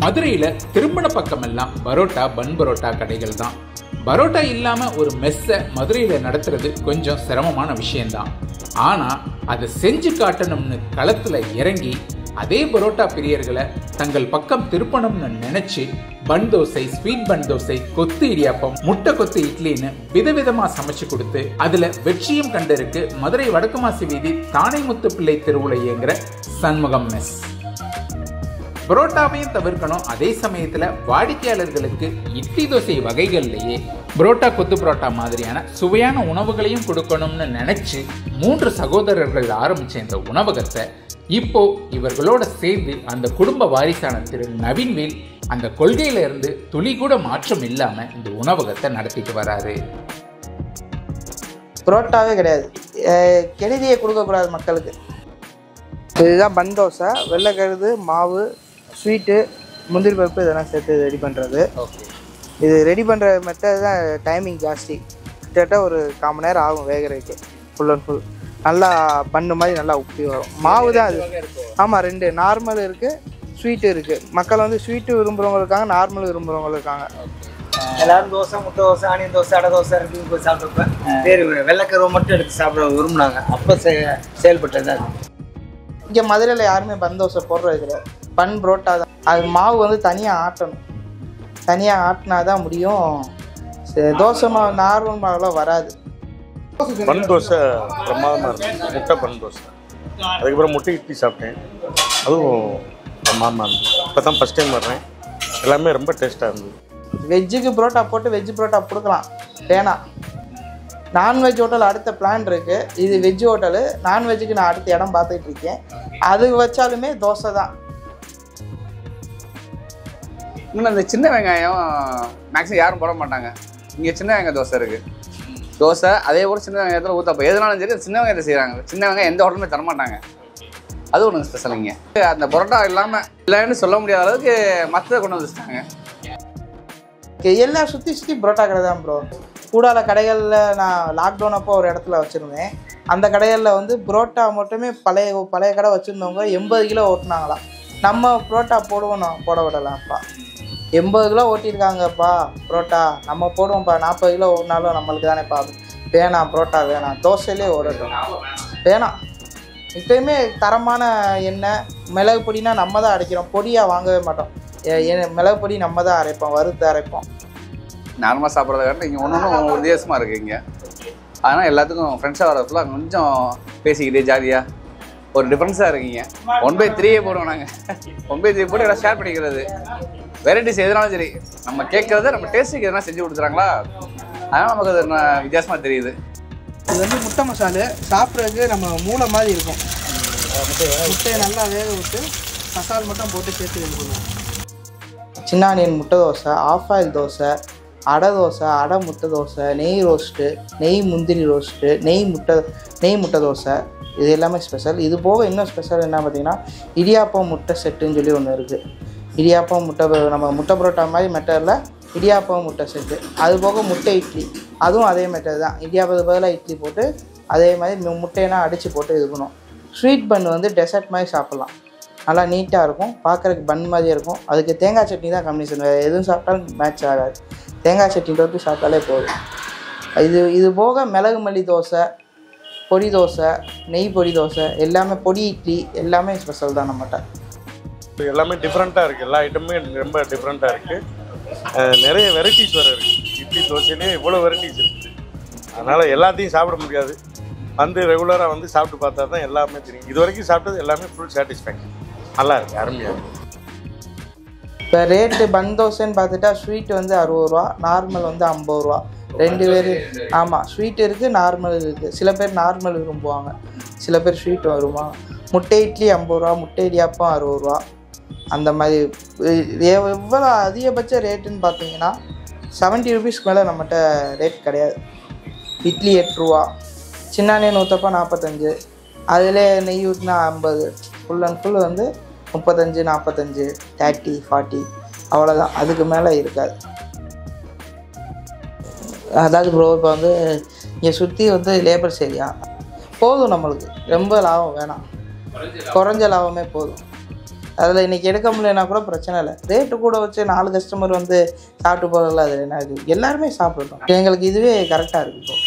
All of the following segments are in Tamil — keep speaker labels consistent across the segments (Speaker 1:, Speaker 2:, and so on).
Speaker 1: மதுரையில திருமண பக்கமெல்லாம் பரோட்டா பன் பரோட்டா கடைகள் தான் பரோட்டா இல்லாம ஒரு மெஸ்ஸை மதுரையில நடத்துறது கொஞ்சம் சிரமமான விஷயம்தான் ஆனா அதை செஞ்சு காட்டணும்னு களத்துல இறங்கி அதே பரோட்டா பிரியர்களை தங்கள் பக்கம் திருப்பணும்னு நினைச்சு bun dosa sweet bun dosa kothu idiyappam முட்டை கொத்து இட்லின்னு விதவிதமா சமைச்சு கொடுத்து அதுல வெற்றியும் கண்டிருக்கு மதுரை வடக்கு மாசி வீதி தானைமுத்து பிள்ளை தெருவுல இயங்குற சண்முகம் மெஸ் புரோட்டாவையும் தவிர்க்கணும் அதே சமயத்துல வாடிக்கையாளர்களுக்கு இட்லி தோசை வகைகள்லயே புரோட்டா கொத்து புரோட்டா மாதிரியான சுவையான உணவுகளையும் கொடுக்கணும்னு நினைச்சு மூன்று சகோதரர்கள் ஆரம்பிச்ச இந்த உணவகத்தை இப்போ இவர்களோட சேர்ந்து அந்த குடும்ப வாரிசான திரு நவீன்வேல் அந்த கொள்கையில இருந்து துளி கூட மாற்றம் இல்லாம இந்த உணவகத்தை நடத்திட்டு வராரு
Speaker 2: புரோட்டாவே கிடையாது அஹ் கெடுதியை கொடுக்கக்கூடாது மக்களுக்கு இதுதான் பன் தோசை வெள்ளைக்கருது மாவு ஸ்வீட்டு முந்திரி பருப்பு இதெல்லாம் சேர்த்து ரெடி பண்ணுறது இது ரெடி பண்ணுற மெத்தட் தான் டைமிங் ஜாஸ்தி கிட்டத்தட்ட ஒரு கால் மணி நேரம் ஆகும் வேகிறதுக்கு ஃபுல் அண்ட் ஃபுல் நல்லா பண்ணு மாதிரி நல்லா உப்பி வரும் மாவு தான் அது ஆமாம் ரெண்டு நார்மல் இருக்குது ஸ்வீட்டு இருக்குது மக்கள் வந்து ஸ்வீட்டு விரும்புகிறவங்க இருக்காங்க நார்மல் விரும்புகிறவங்க இருக்காங்க
Speaker 3: எல்லாரும் தோசை முட்டை தோசை ஆனியன் தோசை அடை தோசை இருக்கு போய் சாப்பிட்றப்ப வேறு வெள்ளைக்கருவை மட்டும் எடுத்து சாப்பிட விரும்புனாங்க அப்போ செ செயல்பட்டது அது
Speaker 2: இங்கே மதுரையில் யாருமே பன் தோசை போடுறது கிடையாது பன் புரோட்டா தான் அது மாவு வந்து தனியாக ஆட்டணும் தனியாக ஆட்டினா தான் முடியும் சரி, தோசை மாவு நார்மல் மாவுலாம் வராது
Speaker 4: பன் தோசை பிரமாதமாக இருந்துச்சு முட்டை பன் தோசை அதுக்கப்புறம் முட்டை இட்லி சாப்பிட்டேன் அதுவும் பிரமாதமாக இருந்துச்சு இப்போ தான் ஃபஸ்ட் டைம் வர்றேன் எல்லாமே ரொம்ப டேஸ்ட்டாக இருந்தது
Speaker 2: வெஜ்ஜுக்கு புரோட்டா போட்டு வெஜ் புரோட்டா கொடுக்கலாம் வேணாம் நான்வெஜ் ஹோட்டல் அடுத்த பிளான் இருக்கு இது வெஜ் ஹோட்டலு நான்வெஜ்ஜுக்கு நான் அடுத்த இடம் பார்த்துட்டு இருக்கேன் அது வச்சாலுமே தோசை தான்
Speaker 5: இன்னும் அந்த சின்ன வெங்காயம் மேக்ஸிமம் யாரும் போட மாட்டாங்க இங்கே சின்ன வெங்காய தோசை இருக்குது தோசை அதே போல் சின்ன வெங்காயத்தில் ஊற்றப்போ எதுனாலும் சரி சின்ன வெங்காயத்தை செய்கிறாங்க சின்ன வெங்காயம் எந்த ஹோட்டலுமே தர மாட்டாங்க அது ஒன்று ஸ்பெஷல் இங்கே அந்த பரோட்டா இல்லாமல் இல்லைன்னு சொல்ல முடியாத அளவுக்கு மற்றதை கொண்டு வந்துட்டாங்க
Speaker 2: எல்லாம் சுற்றி சுற்றி புரோட்டா கடை தான் ப்ரோ கூடால கடைகளில் நான் லாக்டவுன் அப்போ ஒரு இடத்துல வச்சுருந்தேன் அந்த கடைகளில் வந்து புரோட்டா மட்டுமே பழைய பழைய கடை வச்சுருந்தவங்க எண்பது கிலோ ஓட்டுனாங்களாம் நம்ம புரோட்டா போடுவோம் நான் போட விடலாம்ப்பா எண்பது கிலோ ஓட்டியிருக்காங்கப்பா புரோட்டா நம்ம போடுவோம்ப்பா நாற்பது கிலோ ஓடினாலும் நம்மளுக்கு தானேப்பா வேணாம் புரோட்டா வேணாம் தோசையிலே ஓடட்டும் வேணாம் இப்பயுமே தரமான எண்ணெய் மிளகு பொடினா நம்ம தான் அரைக்கிறோம் பொடியாக வாங்கவே மாட்டோம் எ- எ- மிளகு பொடி நம்ம தான் அரைப்போம் வறுத்து அரைப்போம்
Speaker 5: நார்மலாக சாப்பிட்றத காட்டிலும் இங்கே ஒன்று ஒன்று ஒரு வித்தியாசமாக இருக்குது இங்கே அதனால் எல்லாத்துக்கும் ஃப்ரெண்ட்ஸாக வரப்பல கொஞ்சம் பேசிக்கிட்டே ஜாலியாக ஒரு டிஃப்ரென்ஸாக இருக்கீங்க ஒன் பை த்ரீயே போடுவோம் நாங்கள் ஒன் பை த்ரீ போட்டு எல்லாம் ஷேர் பண்ணிக்கிறது வெரைட்டிஸ் எதுனாலும் சரி நம்ம கேட்குறத நம்ம டேஸ்ட்டுக்கு எதனா செஞ்சு கொடுத்துறாங்களா அதனால் நமக்கு அது ந- வித்தியாசமா தெரியுது
Speaker 2: இது வந்து முட்டை மசாலு சாப்பிட்றதுக்கு நம்ம மூளை மாதிரி இருக்கும் முட்டையை நல்லா வேக விட்டு மசால் மட்டும் போட்டு சேர்த்து இது பண்ணுவோம் சின்ன ஆனியன் முட்டை தோசை ஆஃப் ஆயில் தோசை அடை தோசை அடை முட்டை தோசை நெய் ரோஸ்ட்டு நெய் முந்திரி ரோஸ்ட்டு நெய் முட்டை நெய் முட்டை தோசை இது எல்லாமே ஸ்பெஷல் இது போக இன்னும் ஸ்பெஷல் என்ன பார்த்தீங்கன்னா இடியாப்பம் முட்டை செட்டுன்னு சொல்லி ஒன்று இருக்குது இடியாப்பம் முட்டை ப- நம்ம முட்டை பரோட்டா மாதிரி மெட்டரில் இடியாப்பம் முட்டை செட்டு அது போக முட்டை இட்லி அதுவும் அதே மெத்தட் தான் இடியாப்பத்துக்கு பதிலாக இட்லி போட்டு அதே மாதிரி மு- முட்டையெல்லாம் அடித்து போட்டு இது பண்ணுவோம் ஸ்வீட் பன் வந்து டெசர்ட் மாதிரி சாப்பிட்லாம் நல்லா நீட்டாக இருக்கும் பார்க்குறதுக்கு பன் மாதிரியே இருக்கும் அதுக்கு தேங்காய் சட்னி தான் கம்பினேஷன் வேறு எதுவும் சாப்பிட்டாலும் மேட்ச் ஆகாது தேங்காய் சட்னி தொட்டு சாப்பிட்டாலே போதும் இது இது போக மிளகு மல்லி தோசை பொடி தோசை நெய் பொடி தோசை எல்லாமே பொடி இட்லி எல்லாமே ஸ்பெஷல் தான் நம்மகிட்ட
Speaker 4: இது எல்லாமே டிஃப்ரெண்ட்டாக இருக்குது எல்லா ஐட்டமுமே ரொம்ப டிஃப்ரெண்ட்டாக இருக்குது நிறைய வெரைட்டிஸ் வேறு இருக்குது இட்லி தோசையிலே இவ்வளோ வெரைட்டிஸ் இருக்குது அதனால் எல்லாத்தையும் சாப்பிட முடியாது வந்து ரெகுலராக வந்து சாப்பிட்டு பார்த்தா தான் எல்லாமே தெரியும் இது வரைக்கும் சாப்பிட்டது எல்லாமே ஃபுல் சாட்டிஸ்ஃபேக்ஷன் நல்லா இருக்கு அருமையாக இருக்குது
Speaker 2: இப்போ ரேட்டு பன் தோசைன்னு பார்த்துட்டா ஸ்வீட் வந்து அறுபது ரூபா நார்மல் வந்து ஐம்பது ரூபா ரெண்டு பேர் ஆமாம் ஸ்வீட் இருக்குது நார்மல் இருக்குது சில பேர் நார்மல் விரும்புவாங்க சில பேர் ஸ்வீட் வருவாங்க முட்டை இட்லி ஐம்பது ரூபா முட்டை இடியாப்பம் அறுபது ரூபா அந்த மாதிரி எவ்- எவ்வளோ அதிகபட்ச ரேட்டுன்னு பார்த்தீங்கன்னா செவன்ட்டி ருபீஸ்க்கு மேலே நம்மகிட்ட ரேட் கிடையாது இட்லி எட்டு ரூபா சின்னானே நூற்றப்பா நாற்பத்தஞ்சு அதில் நெய் ஊற்றினா ஐம்பது ஃபுல் அண்ட் ஃபுல் வந்து முப்பத்தஞ்சு நாற்பத்தஞ்சு தேர்ட்டி ஃபார்ட்டி அவ்வளோதான் அதுக்கு மேலே இருக்காது அதாவது ப்ரோ இப்போ வந்து இங்கே சுற்றி வந்து லேபர்ஸ் ஏரியா போதும் நம்மளுக்கு ரொம்ப லாபம் வேணாம் குறைஞ்ச லாபமே போதும் அதில் இன்னைக்கு எடுக்க முடியலனா கூட பிரச்சனை இல்லை ரேட்டு கூட வச்சு நாலு கஸ்டமர் வந்து சாப்பிட்டு போகிறதில்ல அது என்ன இது எல்லாருமே சாப்பிடணும் எங்களுக்கு இதுவே கரெக்டாக இருக்கு இப்போ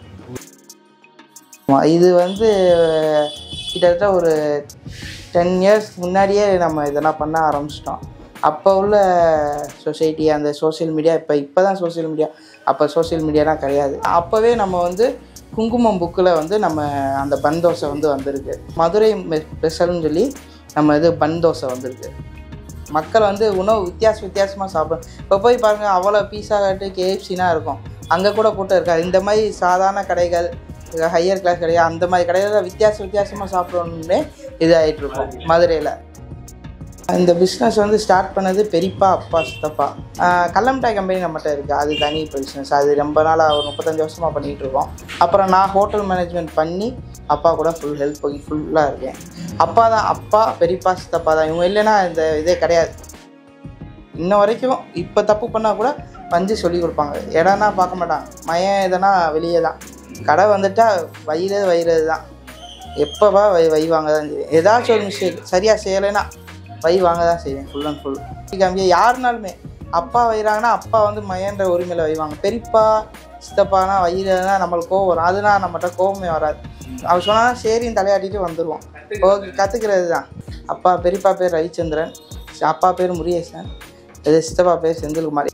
Speaker 2: ஆமா, இது வந்து கிட்டத்தட்ட ஒரு டென் இயர்ஸ் முன்னாடியே நம்ம இதெல்லாம் பண்ண ஆரம்பிச்சிட்டோம் அப்போ உள்ள சொசைட்டி அந்த சோஷியல் மீடியா இப்போ இப்போ தான் சோஷியல் மீடியா அப்போ சோஷியல் மீடியாலாம் கிடையாது அப்போவே நம்ம வந்து குங்குமம் புக்கில் வந்து நம்ம அந்த பன் தோசை வந்து வந்திருக்கு மதுரை ஸ்பெஷல்னு சொல்லி நம்ம இது பன் தோசை வந்திருக்கு மக்கள் வந்து உணவு வித்தியாச வித்தியாசமாக சாப்பிடும் இப்போ போய் பாருங்கள் அவ்வளோ பீஸா கட்டு கேஎஃப்சினா இருக்கும் அங்கே கூட கூட்டம் இருக்காது இந்த மாதிரி சாதாரண கடைகள் ஹையர் கிளாஸ் கடைகள் அந்த மாதிரி கடைகளில் வித்தியாச வித்தியாசமாக சாப்பிடணுன்னே இது ஆகிட்டு இருக்கும் மதுரையில் இந்த பிஸ்னஸ் வந்து ஸ்டார்ட் பண்ணது பெரியப்பா அப்பா சித்தப்பா ஆஹ் கல்லமிட்டாய் கம்பெனி நம்மகிட்ட இருக்குது அது தனி பிஸ்னஸ் அது ரொம்ப நாளாக ஒரு முப்பத்தஞ்சு வருஷமாக பண்ணிகிட்டு இருக்கோம் அப்புறம் நான் ஹோட்டல் மேனேஜ்மெண்ட் பண்ணி அப்பா கூட ஃபுல் ஹெல்ப் போய் ஃபுல்லாக இருக்கேன் அப்பா தான் அப்பா பெரியப்பா சித்தப்பா தான் இவங்க இல்லைன்னா இந்த இதே கிடையாது இன்ன வரைக்கும் இப்போ தப்பு பண்ணால் கூட வந்து சொல்லி கொடுப்பாங்க இடம்னா பார்க்க மாட்டான் மயம் எதனா வெளியே தான் கடை வந்துட்டா வயிறு வயிறு தான் எப்போவா வை வை வாங்க தான் செய்வேன் ஏதாச்சும் ஒரு மிஸ்டேக் சரியாக செய்யலைன்னா வை வாங்க தான் செய்வேன் ஃபுல் அண்ட் ஃபுல் காமிக்க யாருனாலுமே அப்பா வயிறாங்கன்னா அப்பா வந்து மயன்ற உரிமையில் வைவாங்க பெரியப்பா சித்தப்பானா வயிறுனா நம்மளுக்கு கோவம் வரும் அதுனா நம்மகிட்ட கோவமே வராது அவர் சொன்னால் சரின்னு தலையாட்டிட்டு வந்துடுவோம் ஓகே கற்றுக்கிறது தான் அப்பா பெரியப்பா பேர் ரவிச்சந்திரன் அப்பா பேர் முருகேசன் இது சித்தப்பா பேர் செந்தில்குமார்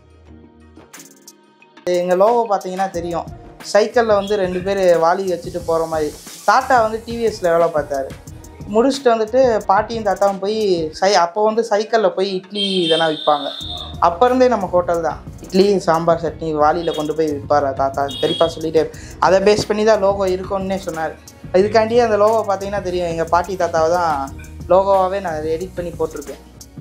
Speaker 2: எங்கள் லோகோ பார்த்தீங்கன்னா தெரியும் சைக்கிளில் வந்து ரெண்டு பேர் வாளி வச்சுட்டு போகிற மாதிரி தாத்தா வந்து டிவிஎஸில் வேலை பார்த்தாரு முடிச்சுட்டு வந்துட்டு பாட்டியும் தாத்தாவும் போய் சை அப்போ வந்து சைக்கிளில் போய் இட்லி இதெல்லாம் விற்பாங்க அப்போ இருந்தே நம்ம ஹோட்டல் தான் இட்லி சாம்பார் சட்னி வாளியில் கொண்டு போய் விற்பார் தாத்தா பெரியப்பா சொல்லிட்டே அதை பேஸ் பண்ணி தான் லோகோ இருக்கும்னே சொன்னார் இதுக்காண்டியே அந்த லோகோ பார்த்தீங்கன்னா தெரியும் எங்கள் பாட்டி தாத்தாவை தான் லோகோவாகவே நான் எடிட் பண்ணி போட்டிருக்கேன்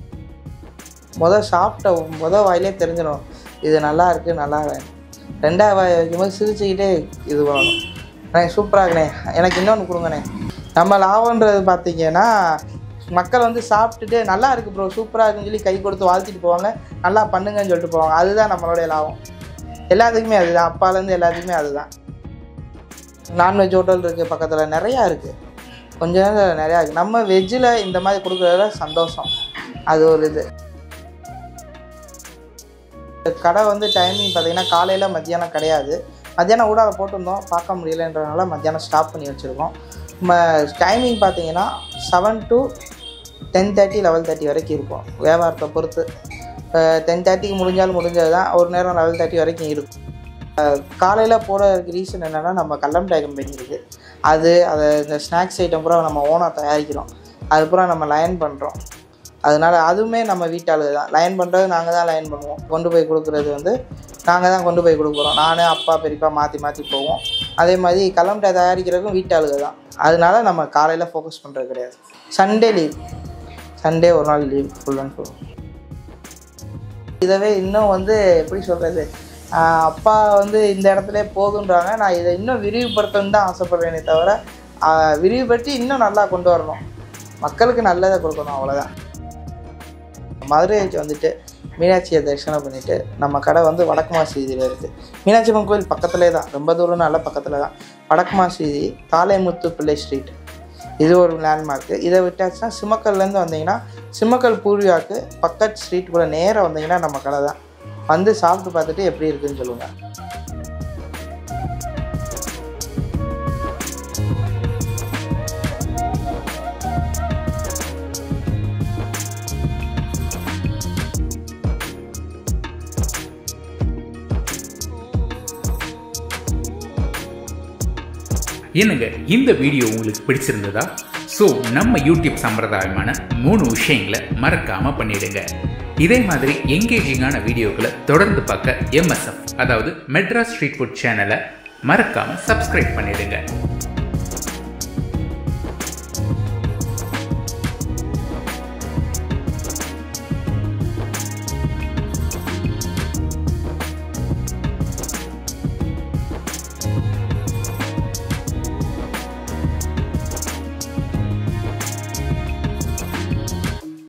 Speaker 2: முதல் சாப்பிட்ட முதல் வாயிலே தெரிஞ்சிடும் இது நல்லா இருக்குது நல்லா இல்லை ரெண்டாவது வாய் வைக்கும்போது சிரிச்சுக்கிட்டே இது பண்ணணும் எனக்கு சூப்பராகண்ணே எனக்கு இன்னொன்று கொடுங்கண்ணே நம்ம லாபன்றது பார்த்தீங்கன்னா மக்கள் வந்து சாப்பிட்டுட்டு நல்லா இருக்குது ப்ரோ சூப்பராக இருக்குன்னு சொல்லி கை கொடுத்து வாழ்த்திட்டு போவாங்க நல்லா பண்ணுங்கன்னு சொல்லிட்டு போவாங்க அதுதான் நம்மளுடைய லாபம் எல்லாத்துக்குமே அதுதான் அப்பாலேருந்து எல்லாத்துக்குமே அதுதான் நான்வெஜ் ஹோட்டல் இருக்குது பக்கத்தில் நிறையா இருக்குது கொஞ்ச நேரம் நிறையா இருக்குது நம்ம வெஜ்ஜில் இந்த மாதிரி கொடுக்குறதுல சந்தோஷம் அது ஒரு இது கடை வந்து டைமிங் பார்த்தீங்கன்னா காலையில் மத்தியானம் கிடையாது மத்தியானம் கூட அதை போட்டிருந்தோம் பார்க்க முடியலன்றதுனால மத்தியானம் ஸ்டாப் பண்ணி வச்சுருக்கோம் நம்ம டைமிங் பார்த்தீங்கன்னா seven to ten thirty eleven thirty வரைக்கும் இருக்கும் வியாபாரத்தை பொறுத்து டென் தேர்ட்டிக்கு முடிஞ்சாலும் முடிஞ்சது தான் ஒரு நேரம் லெவல் தேர்ட்டி வரைக்கும் இருக்கும் காலையில் போகிறதுக்கு ரீசன் என்னென்னா நம்ம கல்லம்டாய் கம்பெனி இருக்குது அது அதை இந்த ஸ்நாக்ஸ் ஐட்டம் பூரா நம்ம ஓனாக தயாரிக்கிறோம் அது பூரா நம்ம லயன் பண்ணுறோம் அதனால் அதுவுமே நம்ம வீட்டாளுக தான் லைன் பண்ணுறது நாங்கள் தான் லைன் பண்ணுவோம் கொண்டு போய் கொடுக்குறது வந்து நாங்கள் தான் கொண்டு போய் கொடுக்குறோம் நான் அப்பா பெரியப்பா மாற்றி மாற்றி போவோம் அதே மாதிரி கலம்டை தயாரிக்கிறதுக்கும் வீட்டாளுக தான் அதனால நம்ம காலையில் ஃபோக்கஸ் பண்ணுறது கிடையாது சண்டே லீவ் சண்டே ஒரு நாள் லீவ் ஃபுல் அண்ட் ஃபுல் இதவே இன்னும் வந்து எப்படி சொல்கிறது அப்பா வந்து இந்த இடத்துல போதுன்றாங்க நான் இதை இன்னும் விரிவுபடுத்தணும்னு தான் ஆசைப்படுறேனே தவிர ஆஹ், விரிவுபடுத்தி இன்னும் நல்லா கொண்டு வரணும் மக்களுக்கு நல்லதை கொடுக்கணும் அவ்வளோதான் மதுரைக்கு வந்துட்டு மீனாட்சியை தரிசனம் பண்ணிவிட்டு நம்ம கடை வந்து வடக்கு மாசீதியில் இருக்குது மீனாட்சி அம்மன் கோயில் பக்கத்துலேயே தான் ரொம்ப தூரம் நல்ல பக்கத்தில் தான் வடக்கு மாசீதி தாலைமுத்து பிள்ளை ஸ்ட்ரீட் இது ஒரு லேண்ட்மார்க்கு இதை விட்டாச்சுன்னா சிம்மக்கல்லேருந்து வந்தீங்கன்னா சிம்மக்கல் பூர்வியாவுக்கு பக்கத்து ஸ்ட்ரீட் கூட நேராக வந்தீங்கன்னா நம்ம கடை தான் வந்து சாப்பிட்டு பார்த்துட்டு எப்படி இருக்குன்னு சொல்லுங்கள்
Speaker 1: என்னங்க இந்த வீடியோ உங்களுக்கு பிடிச்சிருந்ததா ஸோ நம்ம யூடியூப் சம்பிரதாயமான மூணு விஷயங்களை மறக்காம பண்ணிடுங்க இதே மாதிரி எங்கேஜிங்கான வீடியோக்களை தொடர்ந்து பார்க்க எம்எஸ்எஃப் அதாவது மெட்ராஸ் ஸ்ட்ரீட் ஃபுட் சேனலை மறக்காம சப்ஸ்கிரைப் பண்ணிடுங்க